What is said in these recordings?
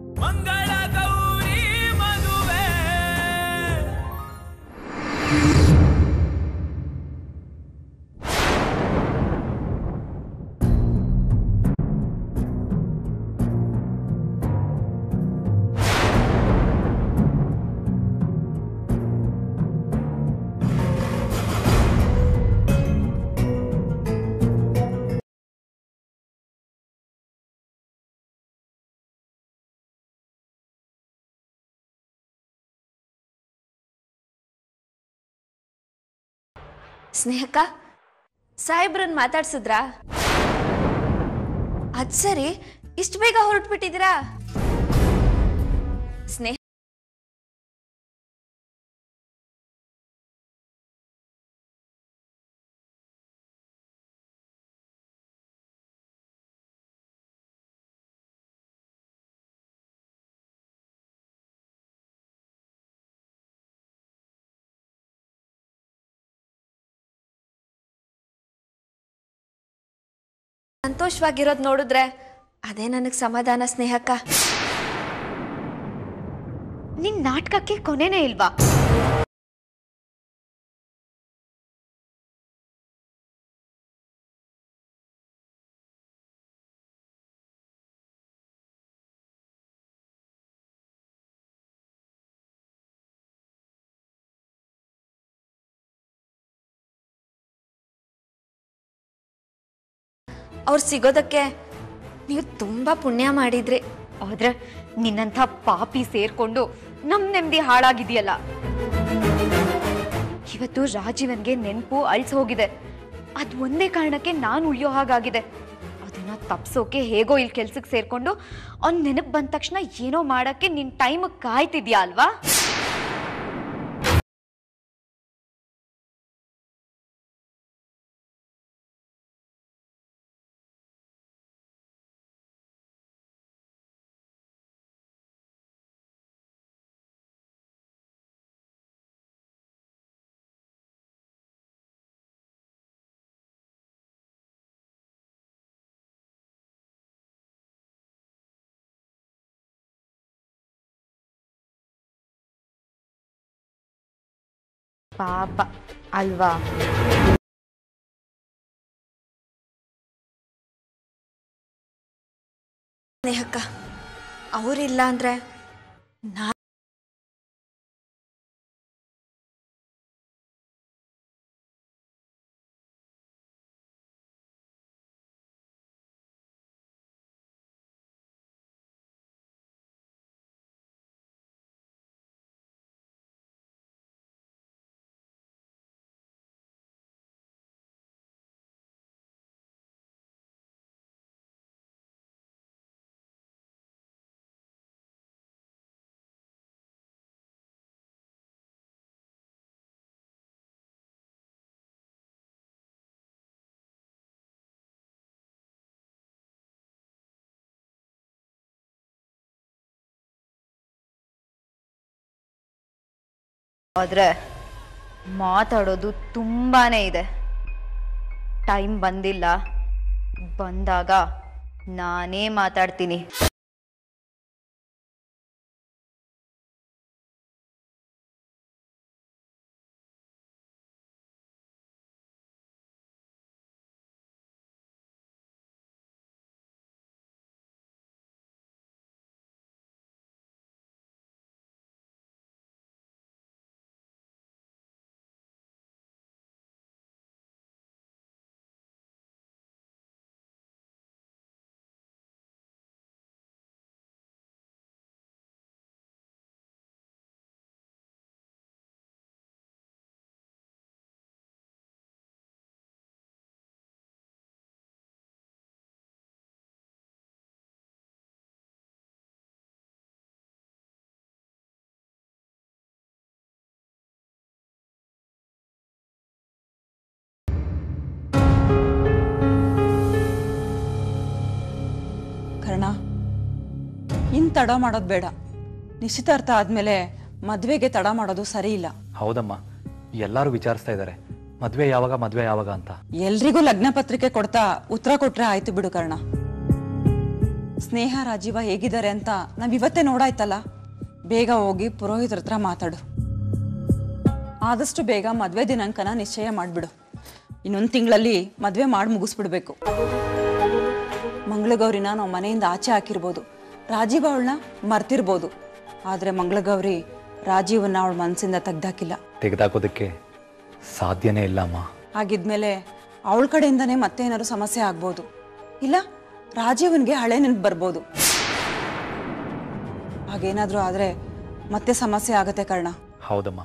ಮಂಗಳ ಗೌರಿ ಮದುವೆ ಸ್ನೇಹಕ್ಕ ಸಾಹೇಬ್ರನ್ನ ಮಾತಾಡ್ಸಿದ್ರಾ ಅದ್ ಸರಿ ಇಷ್ಟು ಬೇಗ ಹೊರಟ್ಬಿಟ್ಟಿದ್ದೀರಾ ಸ್ನೇಹ ಸಂತೋಷವಾಗಿರೋದ್ ನೋಡಿದ್ರೆ ಅದೇ ನನಗೆ ಸಮಾಧಾನ ಸ್ನೇಹಕ್ಕ ನಿನ್ ನಾಟಕಕ್ಕೆ ಕೊನೆನೇ ಇಲ್ವಾ ಅವ್ರು ಸಿಗೋದಕ್ಕೆ ನೀವು ತುಂಬಾ ಪುಣ್ಯ ಮಾಡಿದ್ರಿ ಆದ್ರೆ ನಿನ್ನಂಥ ಪಾಪಿ ಸೇರ್ಕೊಂಡು ನಮ್ ನೆಮ್ಮದಿ ಹಾಳಾಗಿದೆಯಲ್ಲ ಇವತ್ತು ರಾಜೀವನ್ಗೆ ನೆನಪು ಅಳ್ಸ್ ಹೋಗಿದೆ ಅದ್ ಒಂದೇ ಕಾರಣಕ್ಕೆ ನಾನು ಉಳಿಯೋ ಹಾಗಾಗಿದೆ ಅದನ್ನ ತಪ್ಸೋಕೆ ಹೇಗೋ ಇಲ್ಲಿ ಕೆಲ್ಸಕ್ಕೆ ಸೇರ್ಕೊಂಡು ಅವ್ನ್ ನೆನಪು ಬಂದ ತಕ್ಷಣ ಏನೋ ಮಾಡಕ್ಕೆ ನಿನ್ ಟೈಮ್ ಕಾಯ್ತಿದ್ಯಾ ಅಲ್ವಾ ಪಾಪ ಅಲ್ವಾ ಸ್ನೇಹಕ್ಕ ಅವರಿಲ್ಲ ಅಂದ್ರೆ ನಾ ಆದ್ರೆ ಮಾತಾಡೋದು ತುಂಬಾನೇ ಇದೆ ಟೈಮ್ ಬಂದಿಲ್ಲ ಬಂದಾಗ ನಾನೇ ಮಾತಾಡ್ತೀನಿ ಕರ್ಣ ಇನ್ ತಡ ಮಾಡೋದು ಬೇಡ ನಿಶ್ಚಿತಾರ್ಥ ಆದ್ಮೇಲೆ ಮದ್ವೆಗೆ ತಡ ಮಾಡೋದು ಸರಿ ಇಲ್ಲ ಹೌದಮ್ಮ ಎಲ್ಲರೂ ವಿಚಾರಿಸ್ತಾ ಇದ್ದಾರೆ ಮದ್ವೆ ಯಾವಾಗ ಮದ್ವೆ ಯಾವಾಗ ಅಂತ ಎಲ್ರಿಗೂ ಲಗ್ನ ಪತ್ರಿಕೆ ಕೊಡ್ತಾ ಉತ್ತರ ಕೊಟ್ರೆ ಆಯ್ತು ಬಿಡು ಕರ್ಣ ಸ್ನೇಹ ರಾಜೀವ ಹೇಗಿದ್ದಾರೆ ಅಂತ ನಾವು ಇವತ್ತೇ ನೋಡಾಯ್ತಲ್ಲ ಬೇಗ ಹೋಗಿ ಪುರೋಹಿತರ ಹತ್ರ ಮಾತಾಡು ಆದಷ್ಟು ಬೇಗ ಮದುವೆ ದಿನಾಂಕನ ನಿಶ್ಚಯ ಮಾಡಿಬಿಡು ಇನ್ನೊಂದು ತಿಂಗಳಲ್ಲಿ ಮದುವೆ ಮಾಡಿ ಮುಗಿಸ್ಬಿಡ್ಬೇಕು ಮಂಗಳಗೌರಿನ ನಾವು ಮನೆಯಿಂದ ಆಚೆ ಹಾಕಿರ್ಬೋದು ರಾಜೀವ್ ಅವಳನ್ನ ಮರ್ತಿರ್ಬೋದು ಆದರೆ ಮಂಗಳಗೌರಿ ರಾಜೀವನ್ನ ಅವಳ ಮನಸ್ಸಿಂದ ತೆಗ್ದಾಕಿಲ್ಲ ತೆಗೆದಾಕೋದಕ್ಕೆ ಸಾಧ್ಯನೇ ಇಲ್ಲ ಅಮ್ಮ ಹಾಗಿದ್ಮೇಲೆ ಅವಳ ಕಡೆಯಿಂದನೇ ಮತ್ತೆ ಏನಾದ್ರು ಸಮಸ್ಯೆ ಆಗ್ಬೋದು ಇಲ್ಲ ರಾಜೀವನ್ಗೆ ಹಳೆ ನೆನಪು ಬರ್ಬೋದು ಹಾಗೇನಾದ್ರೂ ಆದ್ರೆ ಮತ್ತೆ ಸಮಸ್ಯೆ ಆಗತ್ತೆ ಕರ್ಣ ಹೌದಮ್ಮ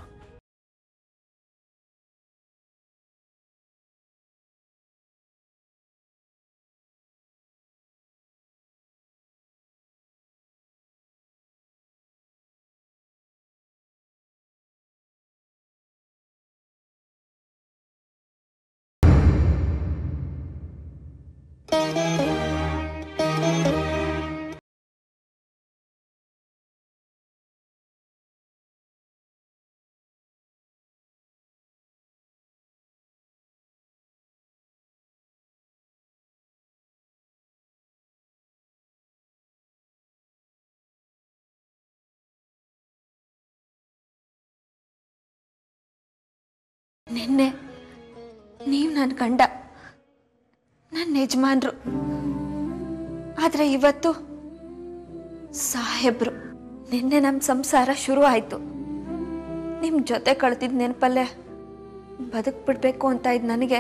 ನಿನ್ನೆ ನೀವು ನನ್ನ ಗಂಡ ನನ್ನ ಯಜಮಾನ್ರು ಆದರೆ ಇವತ್ತು ಸಾಹೇಬ್ರು ನಿನ್ನೆ ನಮ್ಮ ಸಂಸಾರ ಶುರು ಆಯಿತು ನಿಮ್ಮ ಜೊತೆ ಕಳ್ತಿದ್ದ ನೆನಪಲ್ಲೇ ಬದುಕ್ಬಿಡ್ಬೇಕು ಅಂತ ಇದ್ದು ನನಗೆ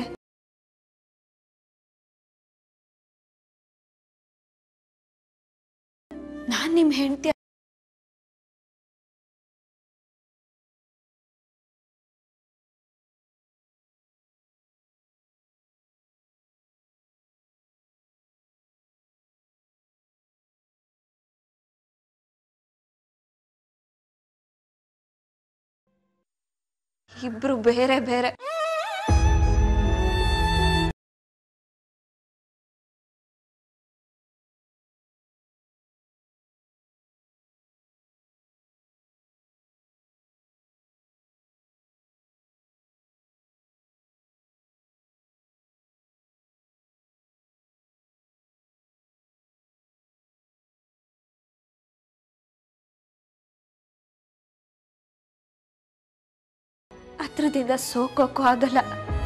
ನಾನು ನಿಮ್ಮ ಹೆಂಡತಿ ಇಬ್ರು ಬೇರೆ ಬೇರೆ ಹತ್ರದಿಂದ ಸೋಕೋಕ್ಕೂ ಆಗಲ್ಲ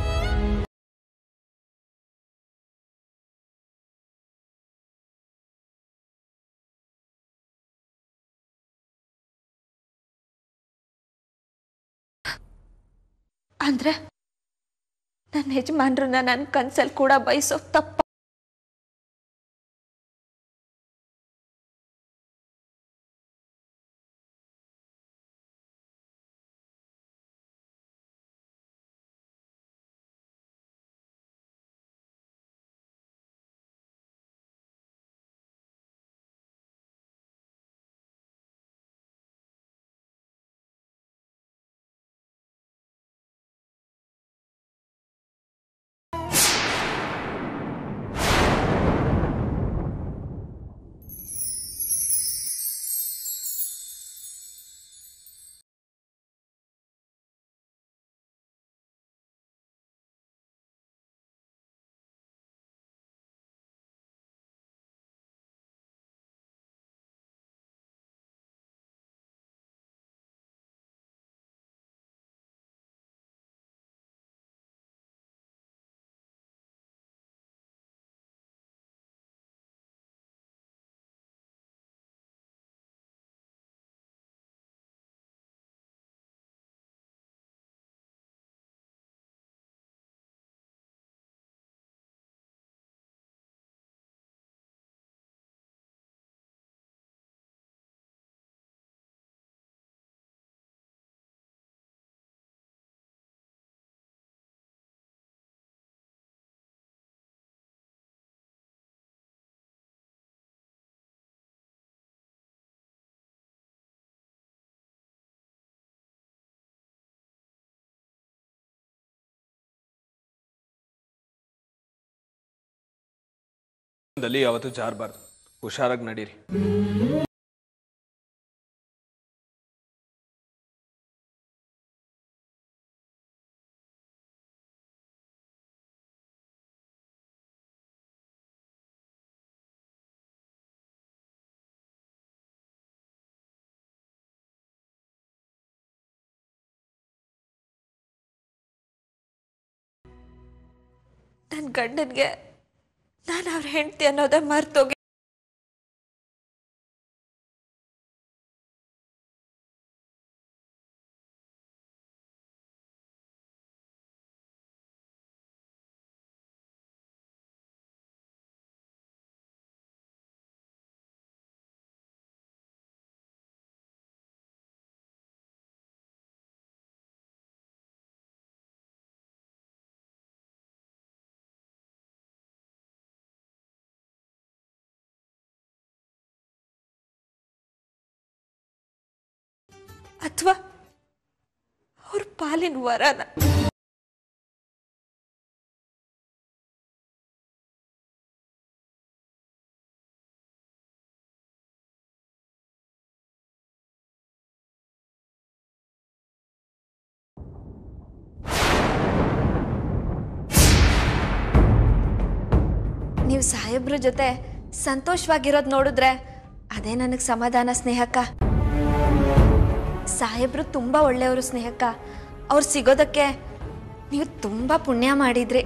ಅಂದ್ರೆ ನನ್ನ ಯಜಮಾನ್ರನ್ನ ನನ್ನ ಕನ್ಸಲ್ಲಿ ಕೂಡ ಬಯಸೋ ತಪ್ಪ ದಲ್ಲಿ ಯಾವತ್ತೂ ಜಾರಬಾರ್ದು ಹುಷಾರಾಗಿ ನಡೀರಿ ನನ್ನ ಗಂಡನಿಗೆ ನಾನು ಅವ್ರ ಹೆಂಡತಿ ಅನ್ನೋದೇ ಮರ್ತೋಗಿ ಅಥವಾ ಅವ್ರ ಪಾಲಿನ ವರನ ನೀವು ಸಾಹೇಬ್ರ ಜೊತೆ ಸಂತೋಷವಾಗಿರೋದು ನೋಡಿದ್ರೆ ಅದೇ ನನಗೆ ಸಮಾಧಾನ ಸ್ನೇಹಕ್ಕ ಸಾಹೇಬ್ರು ತುಂಬ ಒಳ್ಳೆಯವರು ಸ್ನೇಹಕ್ಕ ಅವ್ರು ಸಿಗೋದಕ್ಕೆ ನೀವು ತುಂಬ ಪುಣ್ಯ ಮಾಡಿದ್ರಿ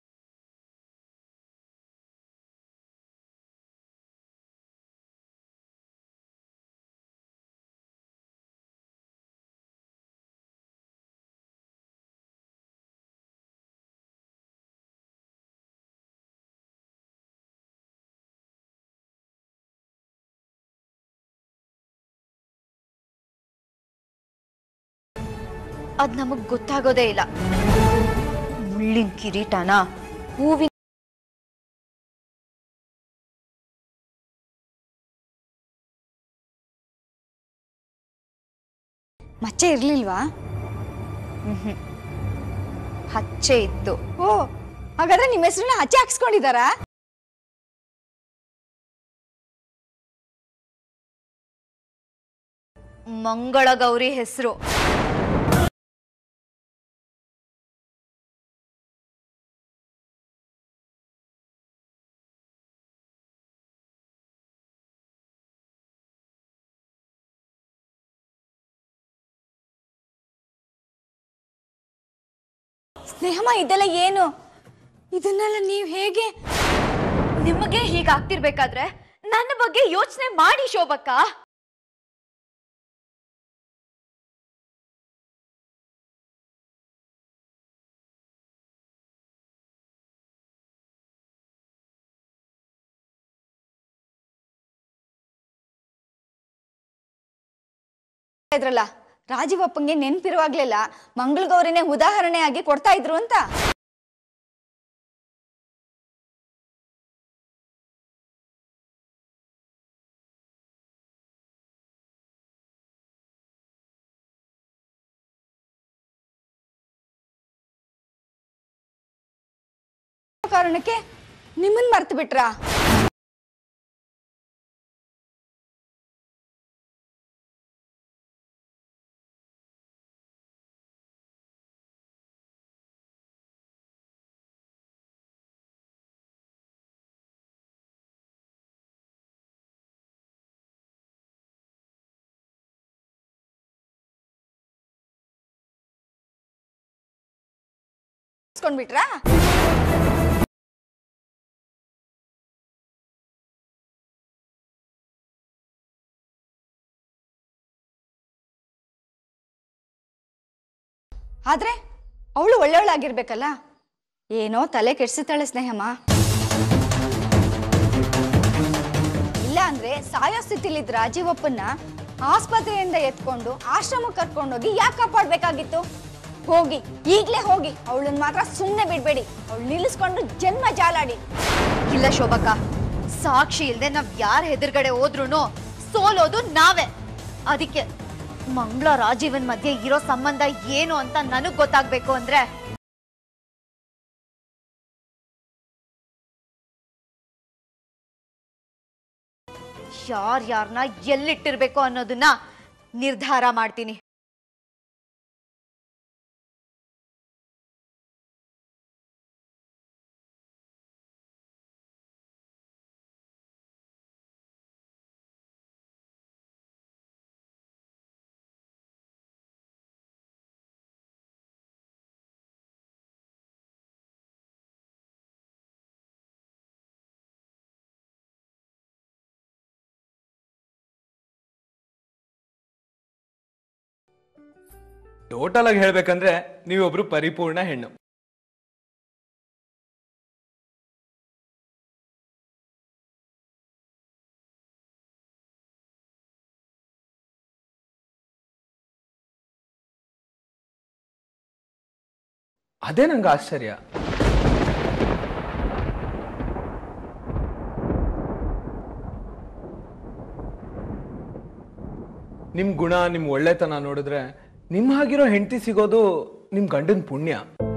ಅದ್ ನಮಗ್ ಗೊತ್ತಾಗೋದೇ ಇಲ್ಲ ಮುಳ್ಳಿನ ಕಿರೀಟನ ಹೂವಿನ ಮಚ್ಚೆ ಇರ್ಲಿಲ್ವಾ ಹಚ್ಚೆ ಇತ್ತು ಓ ಹಾಗಾದ್ರೆ ನಿಮ್ಮ ಹೆಸರನ್ನ ಹಚ್ಚೆ ಹಾಕ್ಸ್ಕೊಂಡಿದಾರಾ ಮಂಗಳ ಗೌರಿ ಹೆಸರು ಸ್ನೇಹಮ್ಮ ಇದೆಲ್ಲ ಏನು ಇದನ್ನೆಲ್ಲ ನೀವು ಹೇಗೆ ನಿಮಗೆ ಹೀಗಾಗ್ತಿರ್ಬೇಕಾದ್ರೆ ನನ್ನ ಬಗ್ಗೆ ಯೋಚನೆ ಮಾಡಿ ಶೋಭಕ್ಕ ಇದ್ರಲ್ಲ ರಾಜೀವಪ್ಪಂಗೆ ನೆನ್ಪಿರುವಾಗ್ಲೆಲ್ಲ ಮಂಗಳಗೌರಿನೇ ಉದಾಹರಣೆಯಾಗಿ ಕೊಡ್ತಾ ಇದ್ರು ಅಂತ ಕಾರಣಕ್ಕೆ ನಿಮ್ಮನ್ ಮರ್ತು ಬಿಟ್ರಾ ಬಿಟ್ರಾ ಆದ್ರೆ ಅವಳು ಒಳ್ಳೆಯವಳಾಗಿರ್ಬೇಕಲ್ಲ ಏನೋ ತಲೆ ಕೆಡ್ಸುತ್ತಾಳೆ ಸ್ನೇಹಮ್ಮ ಇಲ್ಲ ಅಂದ್ರೆ ಸಾಯೋ ಸ್ಥಿತಿಲಿದ್ದ ರಾಜೀವಪ್ಪನ್ನ ಆಸ್ಪತ್ರೆಯಿಂದ ಎತ್ಕೊಂಡು ಆಶ್ರಮಕ್ಕೆ ಕರ್ಕೊಂಡೋಗಿ ಯಾಕೆ ಕಾಪಾಡ್ಬೇಕಾಗಿತ್ತು ಹೋಗಿ ಈಗ್ಲೇ ಹೋಗಿ ಅವಳನ್ನ ಮಾತ್ರ ಸುಮ್ಮನೆ ಬಿಡ್ಬೇಡಿ ಅವಳು ನಿಲ್ಲಿಸ್ಕೊಂಡು ಜನ್ಮ ಜಾಲಾಡಿ ಇಲ್ಲ ಶೋಭಕ್ಕ ಸಾಕ್ಷಿ ಇಲ್ದೆ ನಾವ್ ಯಾರ ಎದುರುಗಡೆ ಹೋದ್ರುನು ಸೋಲೋದು ನಾವೇ ಅದಕ್ಕೆ ಮಂಗಳ ರಾಜೀವನ್ ಮಧ್ಯೆ ಇರೋ ಸಂಬಂಧ ಏನು ಅಂತ ನನಗ್ ಗೊತ್ತಾಗ್ಬೇಕು ಅಂದ್ರೆ ಯಾರ್ಯಾರನ್ನ ಎಲ್ಲಿಟ್ಟಿರ್ಬೇಕು ಅನ್ನೋದನ್ನ ನಿರ್ಧಾರ ಮಾಡ್ತೀನಿ ಟೋಟಲ್ ಆಗಿ ಹೇಳ್ಬೇಕಂದ್ರೆ ನೀವೊಬ್ರು ಪರಿಪೂರ್ಣ ಹೆಣ್ಣು ಅದೇ ನಂಗೆ ಆಶ್ಚರ್ಯ ನಿಮ್ ಗುಣ ನಿಮ್ ಒಳ್ಳೆತನ ನೋಡಿದ್ರೆ ನಿಮ್ ಹಾಗಿರೋ ಹೆಂಡತಿ ಸಿಗೋದು ನಿಮ್ ಗಂಡನ್ ಪುಣ್ಯ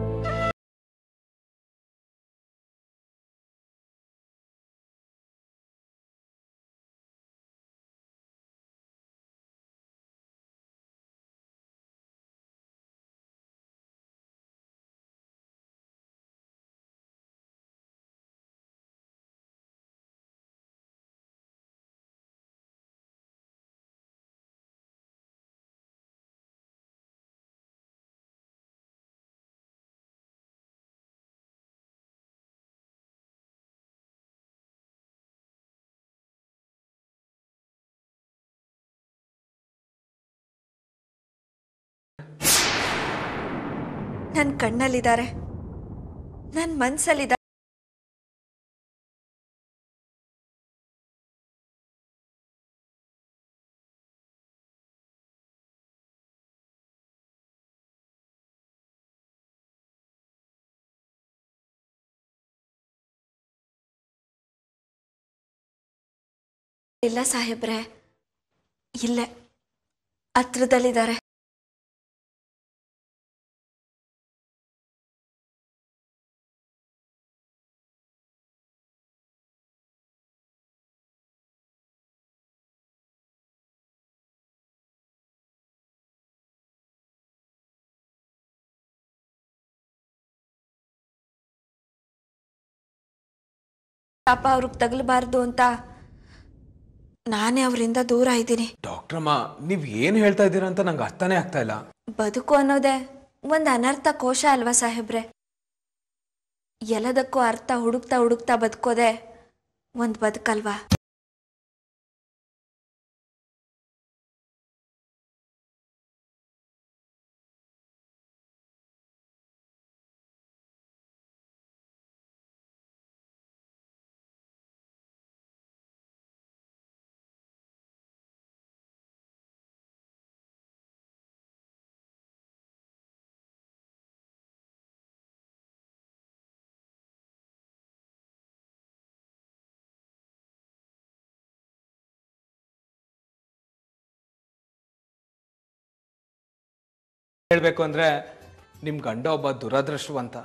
ನನ್ನ ಕಣ್ಣಲ್ಲಿದ್ದಾರೆ ನನ್ನ ಮನಸ್ಸಲ್ಲಿದ್ದಾರೆ ಇಲ್ಲ ಸಾಹೇಬ್ರೆ ಇಲ್ಲೇ ಹತ್ರದಲ್ಲಿದ್ದಾರೆ ಪಾಪ ಅವ್ರಿಗೆ ತಗಲಬಾರ್ದು ಅಂತ ನಾನೇ ಅವರಿಂದ ದೂರ ಇದ್ದೀನಿ ಡಾಕ್ಟ್ರಮ್ಮ ನೀವ್ ಏನ್ ಹೇಳ್ತಾ ಇದ್ದೀರಾ ಅಂತ ನಂಗೆ ಅರ್ಥನೇ ಆಗ್ತಾ ಇಲ್ಲ ಬದುಕು ಅನ್ನೋದೇ ಒಂದು ಅನರ್ಥ ಕೋಶ ಅಲ್ವಾ ಸಾಹೇಬ್ರೆ ಎಲ್ಲದಕ್ಕೂ ಅರ್ಥ ಹುಡುಕ್ತಾ ಹುಡುಕ್ತಾ ಬದುಕೋದೆ ಒಂದು ಬದುಕಲ್ವಾ ಹೇಳ್ಬೇಕು ಅಂದ್ರೆ ನಿಮ್ ಗಂಡ ಒಬ್ಬ ದುರದೃಷ್ಟವಂತ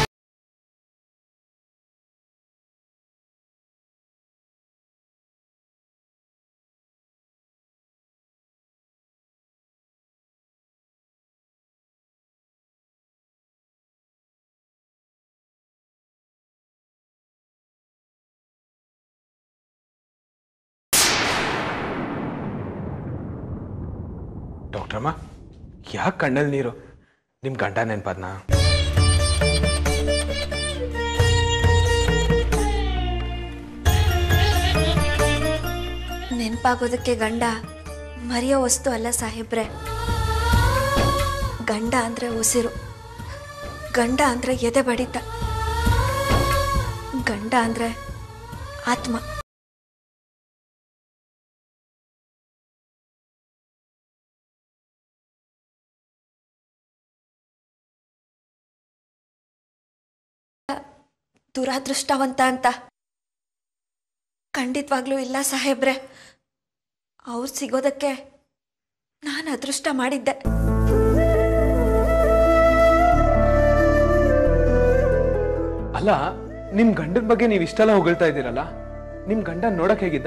ಡಾಕ್ಟ್ರಮ್ಮ ಯಾಕೆ ಕಣ್ಣಲ್ಲಿ ನೀರು ನಿಮ್ ಗಂಡ ನೆನ್ಪದ್ನ ನೆನಪಾಗೋದಕ್ಕೆ ಗಂಡ ಮರೆಯೋ ವಸ್ತು ಅಲ್ಲ ಸಾಹೇಬ್ರೆ ಗಂಡ ಅಂದ್ರೆ ಉಸಿರು ಗಂಡ ಅಂದ್ರೆ ಎದೆ ಬಡಿತ ಗಂಡ ಅಂದ್ರೆ ಆತ್ಮ ದುರಾದೃಷ್ಟವಂತ ಅಂತ ಖಂಡಿತವಾಗ್ಲೂ ಇಲ್ಲ ಸಾಹೇಬ್ರೆ ಅವ್ರು ಸಿಗೋದಕ್ಕೆ ನಾನು ಅದೃಷ್ಟ ಮಾಡಿದ್ದೆ ಅಲ್ಲ ನಿಮ್ ಗಂಡನ ಬಗ್ಗೆ ನೀವು ಇಷ್ಟೆಲ್ಲ ಹೊಗಳ್ತಾ ಇದ್ದೀರಲ್ಲ ನಿಮ್ ಗಂಡ ನೋಡಕ್ ಹೇಗಿದ್ದ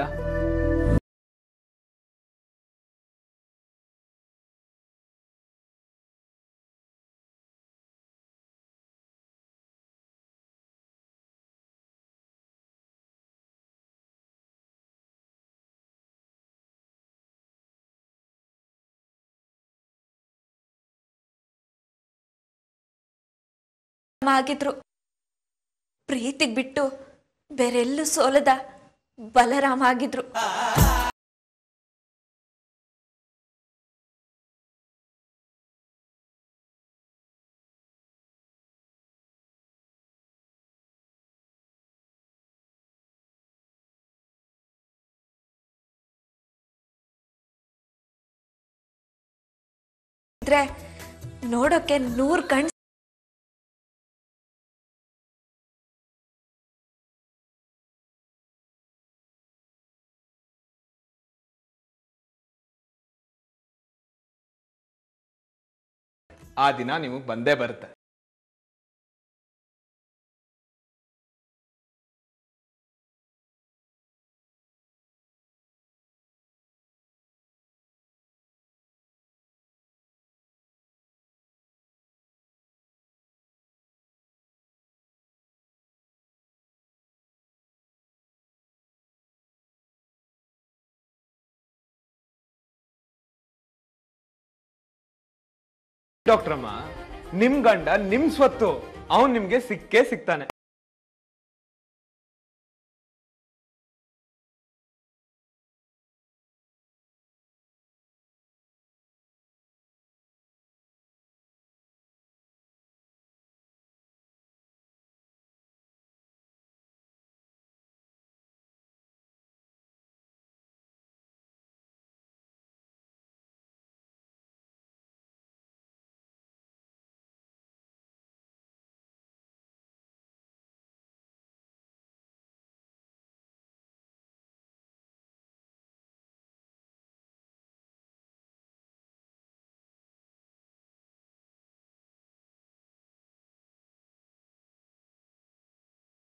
ಆಗಿದ್ರು ಪ್ರೀತಿಗ್ ಬಿಟ್ಟು ಬೇರೆಲ್ಲೂ ಸೋಲದ ಬಲರಾಮ ಆಗಿದ್ರು ಇದ್ರೆ ನೋಡೋಕೆ ನೂರ್ ಕಣ್ ಆ ದಿನ ನಿಮಗೆ ಬಂದೇ ಬರುತ್ತೆ ಡಾಕ್ಟ್ರಮ್ಮ ನಿಮ್ ಗಂಡ ನಿಮ್ ಸ್ವತ್ತು ಅವನ್ ನಿಮ್ಗೆ ಸಿಕ್ಕೇ ಸಿಗ್ತಾನೆ